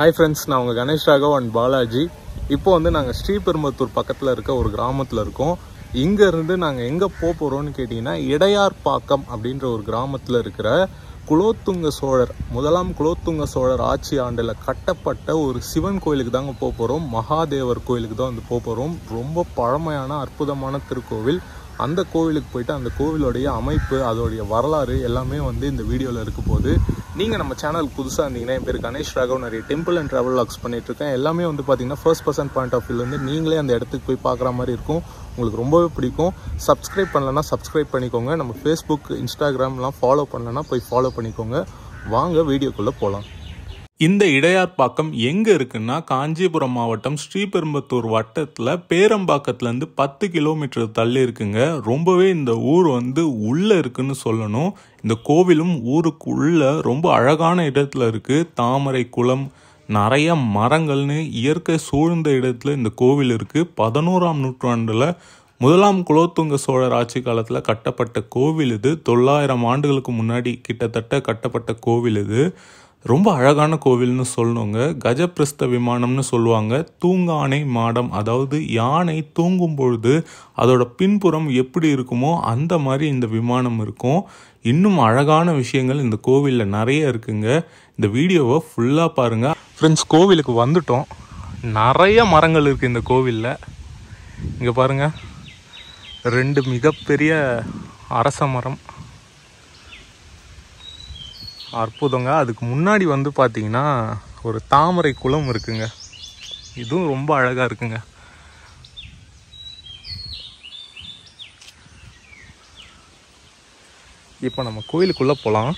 hi friends நான் உங்கள் Ganesh Raghav and Balaji இப்போ வந்து நாங்கள் ஸ்ரீபெரும்பத்தூர் பக்கத்தில் இருக்க ஒரு கிராமத்தில் இருக்கோம் இங்கேருந்து நாங்கள் எங்கே போக போகிறோம்னு கேட்டிங்கன்னா இடையார்பாக்கம் அப்படின்ற ஒரு கிராமத்தில் இருக்கிற குலோத்துங்க சோழர் முதலாம் குலோத்துங்க சோழர் ஆட்சி ஆண்டில் கட்டப்பட்ட ஒரு சிவன் கோயிலுக்கு தாங்க போக போகிறோம் மகாதேவர் கோயிலுக்கு தான் வந்து போக போகிறோம் ரொம்ப பழமையான அற்புதமான திருக்கோவில் அந்த கோவிலுக்கு போயிட்டு அந்த கோவிலுடைய அமைப்பு அதோடைய வரலாறு எல்லாமே வந்து இந்த வீடியோவில் இருக்க போகுது நீங்கள் நம்ம சேனலுக்கு புதுசாக இருந்தீங்கன்னா என் பேர் கணேஷ் ராகவ் நிறைய டெம்பிள் அண்ட் ட்ராவல் லாக்ஸ் பண்ணிட்டு இருக்கேன் எல்லாமே வந்து பார்த்தீங்கன்னா ஃபர்ஸ்ட் பர்சன் பாயிண்ட் ஆஃப் வியூலேருந்து நீங்களே அந்த இடத்துக்கு போய் பார்க்குற மாதிரி இருக்கும் உங்களுக்கு ரொம்பவே பிடிக்கும் சப்ஸ்கிரைப் பண்ணலன்னா சப்ஸ்கிரைப் பண்ணிக்கோங்க நம்ம ஃபேஸ்புக் இன்ஸ்டாகிராம்லாம் ஃபாலோ பண்ணலன்னா போய் ஃபாலோ பண்ணிக்கோங்க வாங்க வீடியோக்குள்ளே போகலாம் இந்த இடையார்பாக்கம் எங்கே இருக்குன்னா காஞ்சிபுரம் மாவட்டம் ஸ்ரீபெரும்பத்தூர் வட்டத்தில் பேரம்பாக்கத்துலேருந்து பத்து கிலோமீட்டர் தள்ளி இருக்குங்க ரொம்பவே இந்த ஊர் வந்து உள்ளே இருக்குன்னு சொல்லணும் இந்த கோவிலும் ஊருக்குள்ள ரொம்ப அழகான இடத்துல இருக்குது தாமரை குளம் நிறைய மரங்கள்னு இயற்கை சூழ்ந்த இடத்துல இந்த கோவில் இருக்குது பதினோராம் நூற்றாண்டில் முதலாம் குலோத்துங்க சோழர் ஆட்சி காலத்தில் கட்டப்பட்ட கோவில் இது தொள்ளாயிரம் ஆண்டுகளுக்கு முன்னாடி கிட்டத்தட்ட கட்டப்பட்ட கோவில் இது ரொம்ப அழகான கோவில்னு சொல்லணுங்க கஜபிரஸ்த விமானம்னு சொல்லுவாங்க தூங்கானை மாடம் அதாவது யானை தூங்கும் பொழுது அதோட பின்புறம் எப்படி இருக்குமோ அந்த மாதிரி இந்த விமானம் இருக்கும் இன்னும் அழகான விஷயங்கள் இந்த கோவிலில் நிறைய இருக்குங்க இந்த வீடியோவை ஃபுல்லாக பாருங்கள் ஃப்ரெண்ட்ஸ் கோவிலுக்கு வந்துட்டோம் நிறைய மரங்கள் இருக்குது இந்த கோவிலில் இங்கே பாருங்கள் ரெண்டு மிகப்பெரிய அரச மரம் அற்புதங்க அதுக்கு முன்னாடி வந்து பார்த்தீங்கன்னா ஒரு தாமரை குளம் இருக்குங்க இதுவும் ரொம்ப அழகாக இருக்குங்க இப்போ நம்ம கோயிலுக்குள்ளே போகலாம்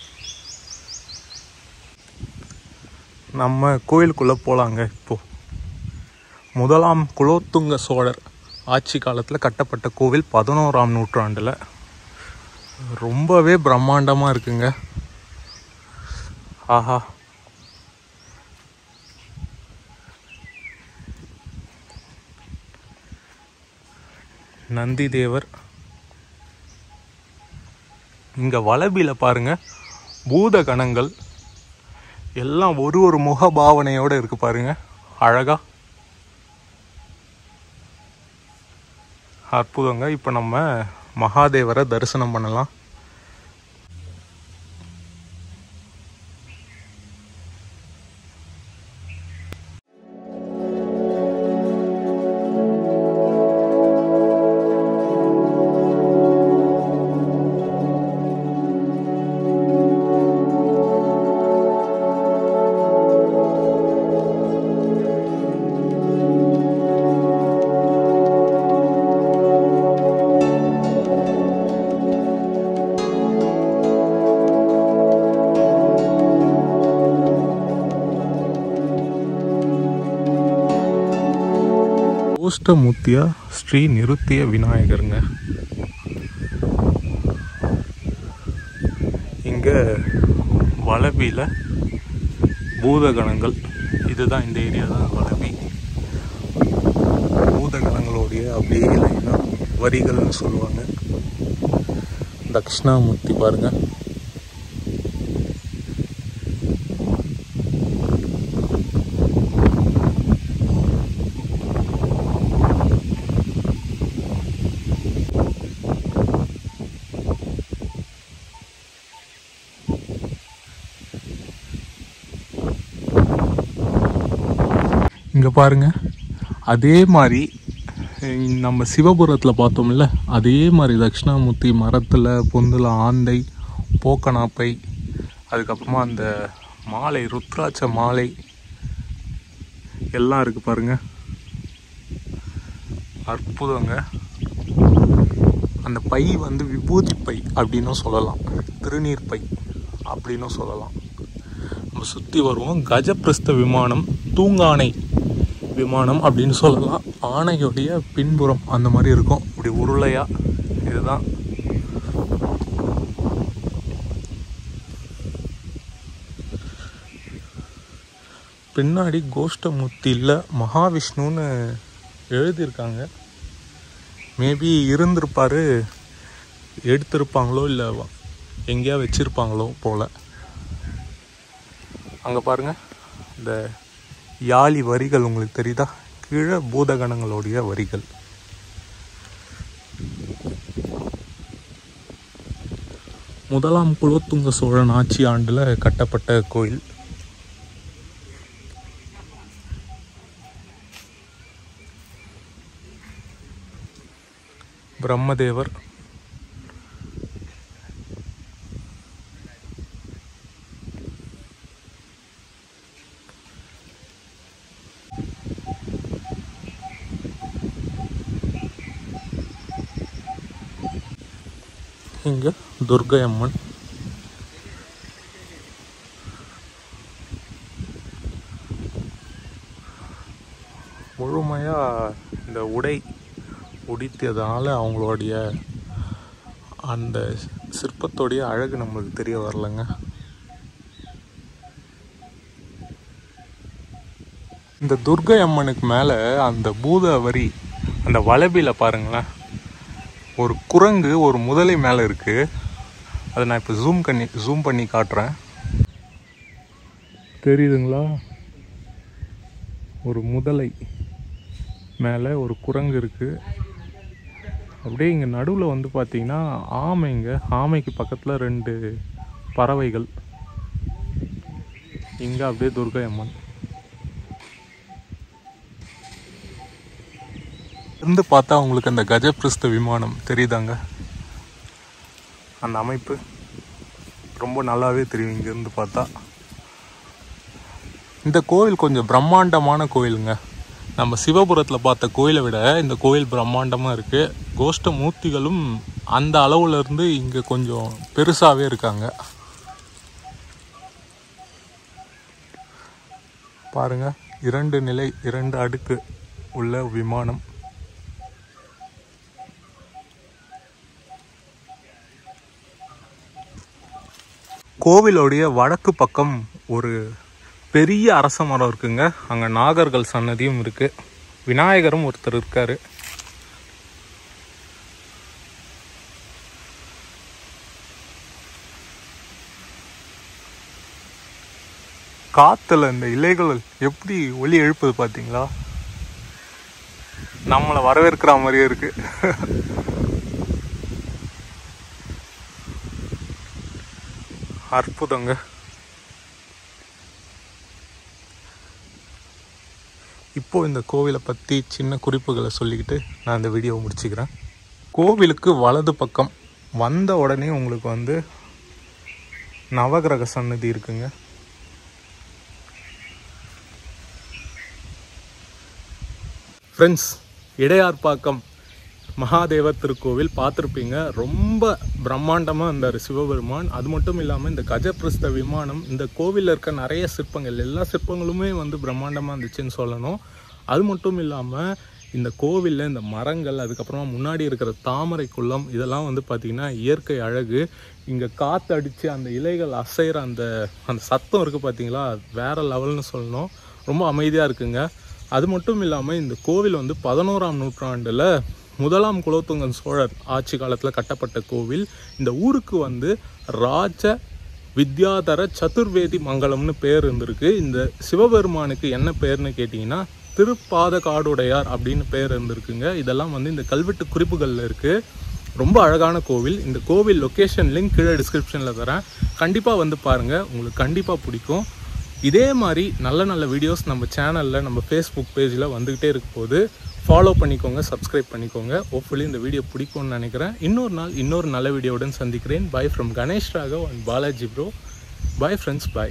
நம்ம கோயிலுக்குள்ளே போகலாங்க இப்போ முதலாம் குலோத்துங்க சோழர் ஆட்சி காலத்தில் கட்டப்பட்ட கோவில் பதினோராம் நூற்றாண்டில் ரொம்பவே பிரம்மாண்டமாக இருக்குங்க ஆஹா நந்தி தேவர் இங்க வளபில பாருங்க பூத கணங்கள் எல்லாம் ஒரு ஒரு முக பாவனையோட இருக்கு பாருங்க அழகா அற்புதங்க இப்போ நம்ம மகாதேவரை தரிசனம் பண்ணலாம் கோஷ்டமூர்த்தியா ஸ்ரீ நிருத்திய விநாயகருங்க இங்க வளபியில பூதகணங்கள் இதுதான் இந்த ஏரியா தான் வளபி பூதகணங்களுடைய அப்படியே லைனா வரிகள்னு சொல்லுவாங்க தக்ஷணாமூர்த்தி பாருங்க இங்கே பாருங்க அதே மாதிரி அஹ் நம்ம சிவபுரத்தில் பார்த்தோம்ல அதே மாதிரி தட்சிணாமூர்த்தி மரத்தில் பொந்தில் ஆந்தை போக்கனாப்பை அதுக்கப்புறமா அந்த மாலை ருத்ராட்ச மாலை எல்லாம் இருக்கு பாருங்க அற்புதங்க அந்த பை வந்து விபூதி பை அப்படின்னும் சொல்லலாம் திருநீர் பை அப்படின்னும் சொல்லலாம் நம்ம சுற்றி வருவோம் கஜப்பிரஸ்த விமானம் தூங்கானை விமானம் அப்படின்னு சொல்லலாம் ஆணையுடைய பின்புறம் அந்த மாதிரி இருக்கும் இப்படி உருளையா இதுதான் பின்னாடி கோஷ்டமூர்த்தியில் மகாவிஷ்ணுன்னு எழுதியிருக்காங்க மேபி இருந்திருப்பாரு எடுத்திருப்பாங்களோ இல்லை எங்கேயா வச்சிருப்பாங்களோ போல அங்கே பாருங்க இந்த யாழி வரிகள் உங்களுக்கு தெரியுதா கீழே பூதகணங்களுடைய வரிகள் முதலாம் குலோத்துங்க சோழன் ஆட்சி ஆண்டில் கட்டப்பட்ட கோயில் பிரம்மதேவர் இங்க துர்கை அம்மன் முழுமையாக இந்த உடை உடித்ததுனால அவங்களுடைய அந்த சிற்பத்தோடைய அழகு நம்மளுக்கு தெரிய வரலங்க இந்த துர்கை அம்மனுக்கு மேலே அந்த பூத வரி அந்த வளபில பாருங்களேன் ஒரு குரங்கு ஒரு முதலை மேலே இருக்கு அதை நான் இப்போ ஜூம் பண்ணி ஜூம் பண்ணி காட்டுறேன் தெரியுதுங்களா ஒரு முதலை மேலே ஒரு குரங்கு இருக்கு அப்படியே இங்கே நடுவில் வந்து பார்த்தீங்கன்னா ஆமைங்க ஆமைக்கு பக்கத்தில் ரெண்டு பறவைகள் இங்கே அப்படியே துர்கை அம்மன் இருந்து பார்த்தா உங்களுக்கு அந்த கஜபிரஸ்த விமானம் தெரியுதாங்க அந்த அமைப்பு ரொம்ப நல்லாவே தெரியும் இங்கேருந்து பார்த்தா இந்த கோவில் கொஞ்சம் பிரம்மாண்டமான கோயிலுங்க நம்ம சிவபுரத்தில் பார்த்த கோயிலை விட இந்த கோயில் பிரம்மாண்டமாக இருக்குது கோஷ்ட மூர்த்திகளும் அந்த அளவுல இருந்து இங்கே கொஞ்சம் பெருசாகவே இருக்காங்க பாருங்க இரண்டு நிலை இரண்டு அடுக்கு உள்ள விமானம் கோவிலோடைய வடக்கு பக்கம் ஒரு பெரிய அரச மரம் இருக்குங்க அங்கே நாகர்கள் சன்னதியும் இருக்கு விநாயகரும் ஒருத்தர் இருக்காரு காத்துல இந்த இலைகள் எப்படி ஒலி எழுப்புது பாத்தீங்களா நம்மளை வரவேற்கிற மாதிரியே இருக்கு அற்புதங்க இப்போ இந்த கோவிலை பற்றி சின்ன குறிப்புகளை சொல்லிக்கிட்டு நான் இந்த வீடியோவை முடிச்சுக்கிறேன் கோவிலுக்கு வலது பக்கம் வந்த உடனே உங்களுக்கு வந்து நவகிரக சன்னதி இருக்குங்க ஃப்ரெண்ட்ஸ் இடையார்பாக்கம் மகாதேவ திருக்கோவில் பார்த்துருப்பீங்க ரொம்ப பிரம்மாண்டமாக இருந்தார் சிவபெருமான் அது மட்டும் இல்லாமல் இந்த கஜபிரஸ்த விமானம் இந்த கோவிலில் இருக்க நிறைய சிற்பங்கள் எல்லா சிற்பங்களுமே வந்து பிரம்மாண்டமாக இருந்துச்சுன்னு சொல்லணும் அது மட்டும் இல்லாமல் இந்த கோவிலில் இந்த மரங்கள் அதுக்கப்புறமா முன்னாடி இருக்கிற தாமரை குளம் இதெல்லாம் வந்து பார்த்திங்கன்னா இயற்கை அழகு இங்கே காற்று அடித்து அந்த இலைகள் அசைகிற அந்த அந்த சத்தம் இருக்குது பார்த்தீங்களா வேறு லெவல்னு சொல்லணும் ரொம்ப அமைதியாக இருக்குங்க அது மட்டும் இல்லாமல் இந்த கோவில் வந்து பதினோராம் நூற்றாண்டில் முதலாம் குலோத்துங்கன் சோழர் ஆட்சி காலத்தில் கட்டப்பட்ட கோவில் இந்த ஊருக்கு வந்து ராஜ வித்யாதர சதுர்வேதி மங்கலம்னு பேர் இருந்திருக்கு இந்த சிவபெருமானுக்கு என்ன பேர்னு கேட்டிங்கன்னா திருப்பாத காடுடையார் அப்படின்னு பேர் இருந்திருக்குங்க இதெல்லாம் வந்து இந்த கல்வெட்டு குறிப்புகளில் இருக்குது ரொம்ப அழகான கோவில் இந்த கோவில் லொக்கேஷன் லிங்க் கீழே டிஸ்கிரிப்ஷனில் தரேன் கண்டிப்பாக வந்து பாருங்கள் உங்களுக்கு கண்டிப்பாக பிடிக்கும் இதே மாதிரி நல்ல நல்ல வீடியோஸ் நம்ம சேனலில் நம்ம ஃபேஸ்புக் பேஜில் வந்துக்கிட்டே இருக்க போது ஃபாலோ பண்ணிக்கோங்க சப்ஸ்கிரைப் பண்ணிக்கோங்க ஹோப்ஃபுல்லி இந்த வீடியோ பிடிக்கும்னு நினைக்கிறேன் இன்னொரு நாள் இன்னொரு நல்ல வீடியோவுடன் சந்திக்கிறேன் bye from Ganesh Raghav and Balaji bro bye friends by